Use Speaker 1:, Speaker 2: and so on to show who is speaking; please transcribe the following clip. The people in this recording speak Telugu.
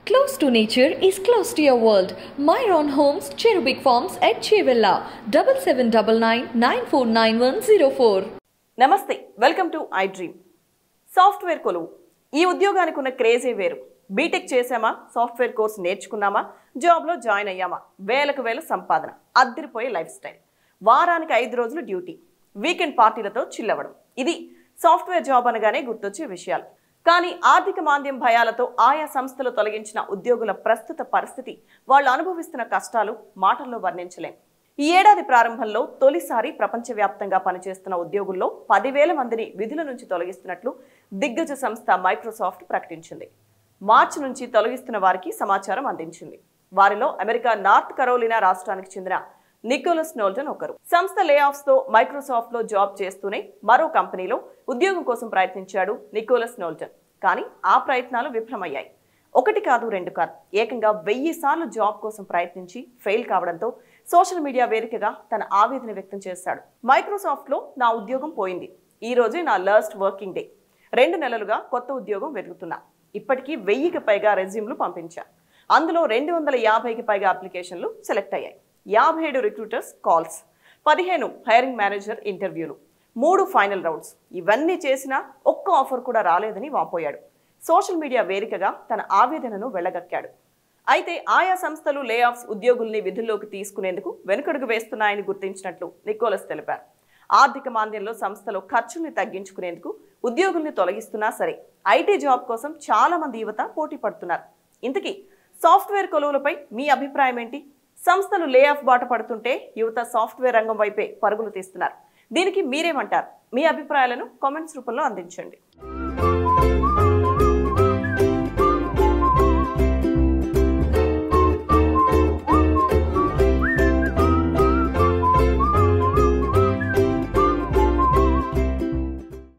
Speaker 1: Close to nature is close to your world. Myron Homes, Cherubic Farms at Chevilla, 7799
Speaker 2: నమస్తే welcome to I dream software కొలువు ఈ ఉద్యోగానికి ఉన్న క్రేజే వేరు బీటెక్ చేసామా సాఫ్ట్వేర్ కోర్స్ నేర్చుకున్నామా జాబ్లో జాయిన్ అయ్యామా వేలకు వేల సంపాదన అద్దరిపోయే లైఫ్ స్టైల్ వారానికి ఐదు రోజులు డ్యూటీ వీకెండ్ పార్టీలతో చిల్లవడం ఇది సాఫ్ట్వేర్ జాబ్ అనగానే గుర్తొచ్చే విషయాలు కానీ ఆర్థిక మాంద్యం భయాలతో ఆయా సంస్థలు తొలగించిన ఉద్యోగుల ప్రస్తుత పరిస్థితి వాళ్ళు అనుభవిస్తున్న కష్టాలు మాటల్లో వర్ణించలేం ఈ ఏడాది ప్రారంభంలో తొలిసారి ప్రపంచవ్యాప్తంగా పనిచేస్తున్న ఉద్యోగుల్లో పదివేల మందిని విధుల నుంచి తొలగిస్తున్నట్లు దిగ్గజ సంస్థ మైక్రోసాఫ్ట్ ప్రకటించింది మార్చి నుంచి తొలగిస్తున్న వారికి సమాచారం అందించింది వారిలో అమెరికా నార్త్ కరోలినా రాష్ట్రానికి చెందిన నికోలస్ నోల్టన్ ఒకరు సంస్థ లే ఆఫ్స్ తో మైక్రోసాఫ్ట్ లో జాబ్ చేస్తూనే మరో కంపెనీలో ఉద్యోగం కోసం ప్రయత్నించాడు నికోలస్ నోల్టన్ కానీ ఆ ప్రయత్నాలు విఫలమయ్యాయి ఒకటి కాదు రెండు కాదు ఏకంగా వెయ్యి సార్లు జాబ్ కోసం ప్రయత్నించి ఫెయిల్ కావడంతో సోషల్ మీడియా వేదికగా తన ఆవేదన వ్యక్తం చేశాడు మైక్రోసాఫ్ట్ లో నా ఉద్యోగం పోయింది ఈ రోజే నా లాస్ట్ వర్కింగ్ డే రెండు నెలలుగా కొత్త ఉద్యోగం వెతుకుతున్నా ఇప్పటికీ వెయ్యికి పైగా రెజ్యూమ్లు పంపించా అందులో రెండు వందల యాభైకి పైగా అప్లికేషన్లు సెలెక్ట్ అయ్యాయి యాభై ఏడు రిక్రూటర్స్ కాల్స్ పదిహేను హైరింగ్ మేనేజర్ ఇంటర్వ్యూలు మూడు ఫైనల్ రౌండ్స్ ఇవన్నీ చేసినా ఒక్క ఆఫర్ కూడా రాలేదని వాపోయాడు సోషల్ మీడియా వేదికగా తన ఆవేదనను వెళ్ళగక్కాడు అయితే ఆయా సంస్థలు లే ఆఫ్స్ ఉద్యోగుల్ని విధుల్లోకి తీసుకునేందుకు వెనుకడుగు వేస్తున్నాయని గుర్తించినట్లు నికోలస్ తెలిపారు ఆర్థిక మాంద్యంలో సంస్థలు ఖర్చుల్ని తగ్గించుకునేందుకు ఉద్యోగుల్ని తొలగిస్తున్నా సరే ఐటీ జాబ్ కోసం చాలా మంది యువత పోటీ పడుతున్నారు ఇంతకీ సాఫ్ట్వేర్ కొలువులపై మీ అభిప్రాయం ఏంటి సంస్థలు లే ఆఫ్ బాట పడుతుంటే యువత సాఫ్ట్వేర్ రంగం వైపే పరుగులు తీస్తున్నారు దీనికి మీరేమంటారు మీ అభిప్రాయాలను కామెంట్స్ రూపంలో అందించండి